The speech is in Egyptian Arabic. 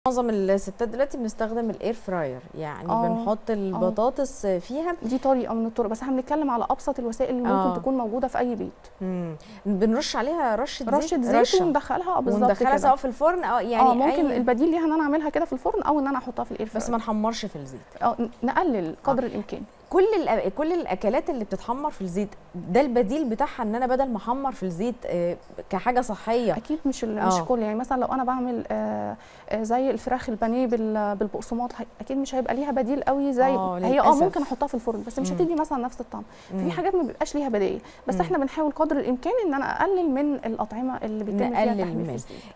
معظم الستات دلوقتي بنستخدم الاير فراير يعني آه، بنحط البطاطس فيها دي طريقه من الطرق بس احنا بنتكلم على ابسط الوسائل اللي آه. ممكن تكون موجوده في اي بيت مم. بنرش عليها رشه زيت رشه زيت رشة. وندخلها آه، بالظبط وندخلها كده سواء في الفرن او يعني اه ممكن أي... البديل ليها ان انا اعملها كده في الفرن او ان انا احطها في الاير بس فراير ما نحمرش في الزيت اه نقلل قدر الامكان كل الأ- كل الاكلات اللي بتتحمر في الزيت ده البديل بتاعها ان انا بدل ما احمر في الزيت آه، كحاجه صحيه اكيد مش ال- مش آه. كل يعني مثلا لو انا بعمل آه، آه، زي الفراخ البانيه بال- بالبقسماط هي- اكيد مش هيبقى ليها بديل قوي زي آه، هي اه للأسف. ممكن احطها في الفرن بس مش مم. هتدي مثلا نفس الطعم مم. في حاجات ما بيبقاش ليها بدائل بس مم. احنا بنحاول قدر الامكان ان انا اقلل من الاطعمه اللي بيتم فيها نقلل تحميل في من. الزيت